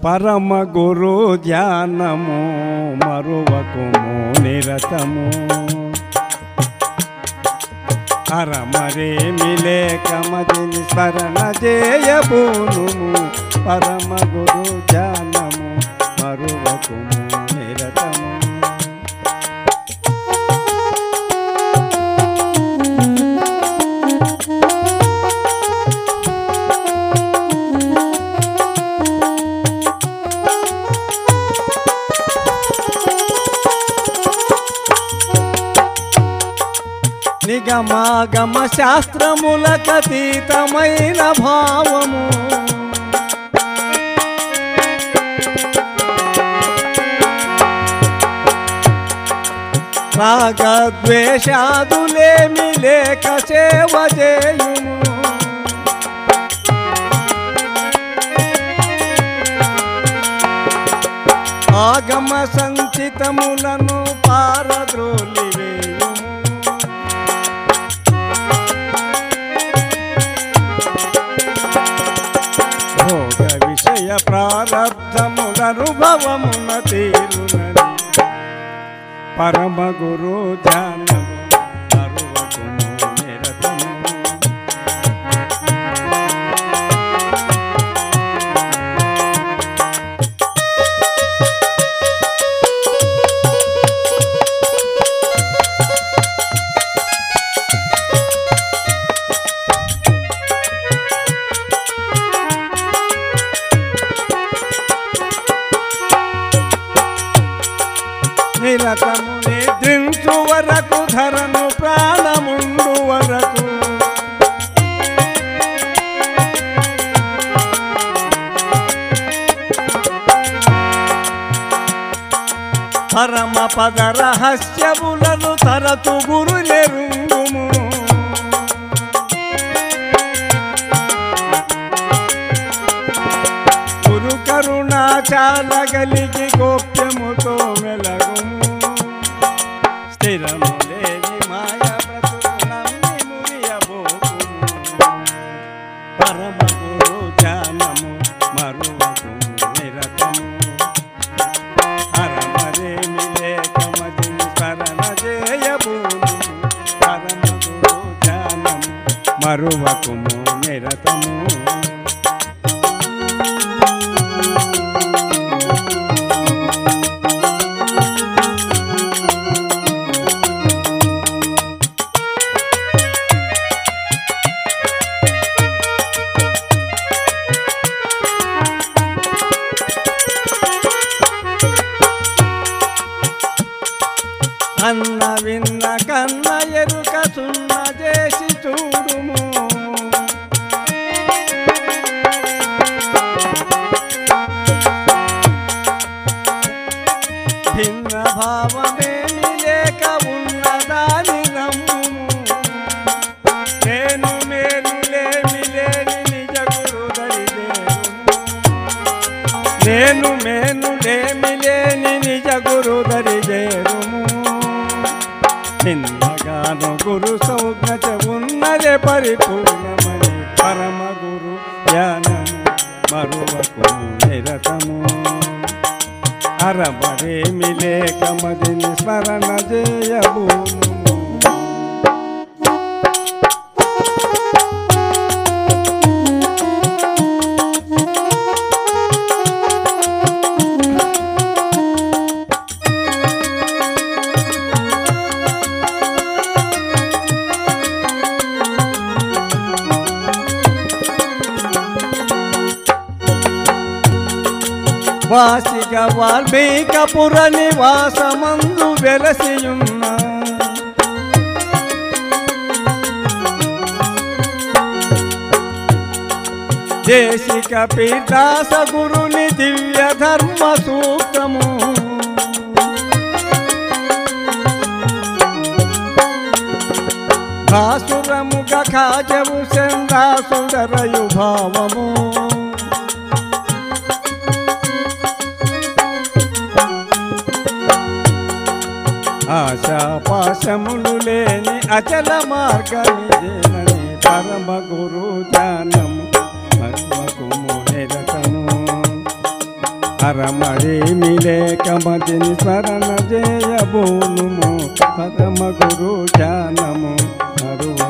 పరమ గురు ధ్యానము మరువకుము నిరతము అరమరే మిలేక మదిని స్మరణ చేయబూనుము పరమ గురు ధ్యానము మరువకుము నిరతము నిగమాగమ శాస్త్రములకతీతమైన భావము రాగద్వేషాదులేమి లేక సేవ చేయుము ఆగమ సంచితములను పారద్రోలివేయుము భోగ విషయ ప్రారబ్ధములనుభవమున తీరునని పరమ గురు ధ్యానము మరువకుము నిరతము నిరతము నిద్రించు వరకు ధరను ప్రాణముండు వరకు పరమ పద రహస్యములను తరతు గురు నెరుంగుము గురు కరుణాచాలగలిగి గోప్యముతో మెలగుము స్థిరము లేని మాయ బ్రతుకు నమ్మి మురియబోకుము పరమ గురు ధ్యానము మరువకు నిరతము హరమరేమి లేక మదిని స్మరణ చేయబూను పరమ గురు ధ్యానము మరువకుము నిరతము అన్న విన్న కన్న ఎరుక సున్న చేసి చూడుము భిన్న భావమేమి లేక ఉన్నదాని నమ్ముము నేను మేలులేమి లేని నిజ గురు దరిదేరుము నేను మేను లేమి లేని నిజ గురు దరిజేరుము నిన్నగాను గురు సౌజ్ఞత ఉన్నదే పరిపూర్ణమని పరమ గురు జ్ఞానము మరువకు నిరతము అరమరేమి లేక మదిని స్మరణ చేయబూను వాసిక వాల్మీకపుర నివాసమందు వెలసియున్న దేశిక పీఠాస గురుని దివ్య ధర్మ సూక్తము భాసురముగ ఖాజము చందాసుడరయు భావము ఆశా పాశములు లేని అచల మార్గమిదేనని పరమ గురు ధ్యానము మర్మకుము నిరతము అరమరేమి లేక మదిని స్మరణ చేయబోనుము పరమ గురు ధ్యానము అరువు